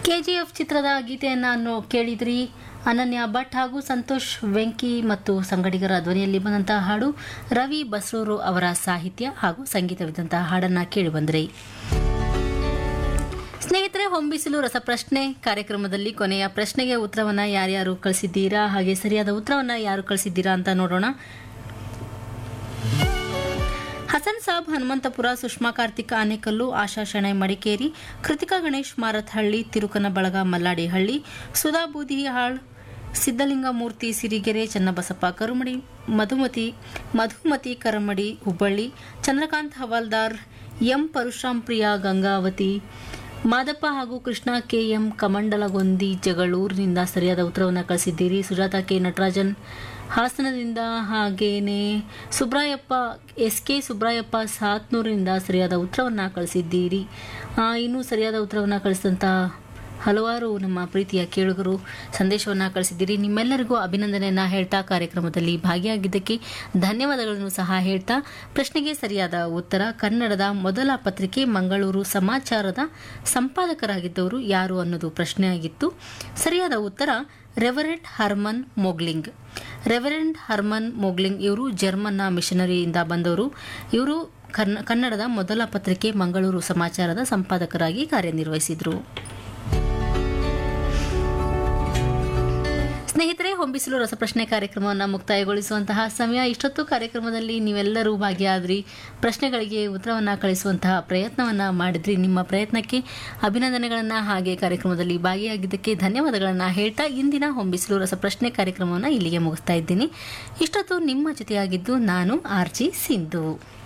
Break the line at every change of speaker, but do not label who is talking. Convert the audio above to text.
KGF ಚಿತ್ರದ ಗೀತೆಯನ್ನು ಕೇಳಿದ್ರಿ ಅನನ್ಯ ಭಟ್ ಹಾಗೂ ಸಂತೋಷ್ ವೆಂಕಿ ಮತ್ತು ಸಂಗಡಿಗರ ಧ್ವನಿಯಲ್ಲಿ ಬಂದಂತಹ ಹಾಡು ರವಿ ಬಸ್ರೂರು ಅವರ ಸಾಹಿತ್ಯ ಹಾಗೂ ಸಂಗೀತವಿದ್ದಂತಹ ಹಾಡನ್ನ ಕೇಳಿ ಬಂದ್ರಿ ಸ್ನೇಹಿತರೆ ಹೊಂಬಿಸಿಲು ರಸಪ್ರಶ್ನೆ ಕಾರ್ಯಕ್ರಮದಲ್ಲಿ ಕೊನೆಯ ಪ್ರಶ್ನೆಗೆ ಉತ್ತರವನ್ನ ಯಾರ್ಯಾರು ಕಳಿಸಿದ್ದೀರಾ ಹಾಗೆ ಸರಿಯಾದ ಉತ್ತರವನ್ನ ಯಾರು ಕಳಿಸಿದ್ದೀರಾ ಅಂತ ನೋಡೋಣ ಹಸನ್ ಸಾಬ್ ಹನುಮಂತಪುರ ಸುಷ್ಮಾ ಕಾರ್ತಿಕ್ ಆನೆಕಲ್ಲು ಆಶಾ ಶೆಣೈ ಮಡಿಕೇರಿ ಕೃತಿಕಾ ಗಣೇಶ್ ಮಾರತ್ಹಳ್ಳಿ ತಿರುಕನ ಬಳಗ ಮಲ್ಲಾಡಿಹಳ್ಳಿ ಸುಧಾ ಬೂದಿಹಾಳ್ ಸಿದ್ದಲಿಂಗ ಮೂರ್ತಿ ಸಿರಿಗೆರೆ ಚನ್ನಬಸಪ್ಪ ಕರುಮಡಿ ಮಧುಮತಿ ಮಧುಮತಿ ಕರಮಡಿ ಹುಬ್ಬಳ್ಳಿ ಚಂದ್ರಕಾಂತ್ ಹವಾಲ್ದಾರ್ ಎಂ ಪರಶುರಾಮ್ ಪ್ರಿಯಾ ಗಂಗಾವತಿ ಮಾದಪ್ಪ ಹಾಗೂ ಕೃಷ್ಣ ಕೆಎಂ ಕಮಂಡಲಗೊಂದಿ ಜಗಳೂರಿನಿಂದ ಸರಿಯಾದ ಉತ್ತರವನ್ನು ಕಳಿಸಿದ್ದೀರಿ ಸುಜಾತ ಕೆ ನಟರಾಜನ್ ಹಾಸನದಿಂದ ಹಾಗೇನೆ ಸುಬ್ರಾಯಪ್ಪ ಎಸ್ ಕೆ ಸುಬ್ರಾಯಪ್ಪ ಸಾತ್ನೂರಿನಿಂದ ಸರಿಯಾದ ಉತ್ತರವನ್ನು ಕಳಿಸಿದ್ದೀರಿ ಆ, ಇನ್ನೂ ಸರಿಯಾದ ಉತ್ತರವನ್ನು ಕಳಿಸಿದಂಥ ಹಲವಾರು ನಮ್ಮ ಪ್ರೀತಿಯ ಕೇಳುಗರು ಸಂದೇಶವನ್ನು ಕಳಿಸಿದ್ದೀರಿ ನಿಮ್ಮೆಲ್ಲರಿಗೂ ಅಭಿನಂದನೆಯನ್ನ ಹೇಳ್ತಾ ಕಾರ್ಯಕ್ರಮದಲ್ಲಿ ಭಾಗಿಯಾಗಿದ್ದಕ್ಕೆ ಧನ್ಯವಾದಗಳನ್ನು ಸಹ ಹೇಳ್ತಾ ಪ್ರಶ್ನೆಗೆ ಸರಿಯಾದ ಉತ್ತರ ಕನ್ನಡದ ಮೊದಲ ಪತ್ರಿಕೆ ಮಂಗಳೂರು ಸಮಾಚಾರದ ಸಂಪಾದಕರಾಗಿದ್ದವರು ಯಾರು ಅನ್ನೋದು ಪ್ರಶ್ನೆಯಾಗಿತ್ತು ಸರಿಯಾದ ಉತ್ತರ reverend Hermann Mogling reverend Hermann Mogling ಇವರು ಜರ್ಮನ್ನ ಮಿಷನರಿಯಿಂದ ಬಂದವರು ಇವರು ಕನ್ನ- ಕನ್ನಡದ ಮೊದಲ ಪತ್ರಿಕೆ ಮಂಗಳೂರು ಸಮಾಚಾರದ ಸಂಪಾದಕರಾಗಿ ಕಾರ್ಯನಿರ್ವಹಿಸಿದರು ಸ್ನೇಹಿತರೆ ಹೊಂಬಿಸಲು ರಸಪ್ರಶ್ನೆ ಕಾರ್ಯಕ್ರಮವನ್ನು ಮುಕ್ತಾಯಗೊಳಿಸುವಂತಹ ಸಮಯ ಇಷ್ಟೊತ್ತು ಕಾರ್ಯಕ್ರಮದಲ್ಲಿ ನೀವೆಲ್ಲರೂ ಭಾಗಿಯಾದ್ರಿ ಪ್ರಶ್ನೆಗಳಿಗೆ ಉತ್ತರವನ್ನು ಕಳಿಸುವಂತಹ ಪ್ರಯತ್ನವನ್ನು ಮಾಡಿದ್ರಿ ನಿಮ್ಮ ಪ್ರಯತ್ನಕ್ಕೆ ಅಭಿನಂದನೆಗಳನ್ನು ಹಾಗೆ ಕಾರ್ಯಕ್ರಮದಲ್ಲಿ ಭಾಗಿಯಾಗಿದ್ದಕ್ಕೆ ಧನ್ಯವಾದಗಳನ್ನು ಹೇಳ್ತಾ ಇಂದಿನ ಹೊಂಬಿಸಲು ರಸಪ್ರಶ್ನೆ ಕಾರ್ಯಕ್ರಮವನ್ನು ಇಲ್ಲಿಗೆ ಮುಗಿಸ್ತಾ ಇದ್ದೀನಿ ಇಷ್ಟೊತ್ತು ನಿಮ್ಮ ಜೊತೆಯಾಗಿದ್ದು ನಾನು ಆರ್ಜಿ ಸಿಂಧು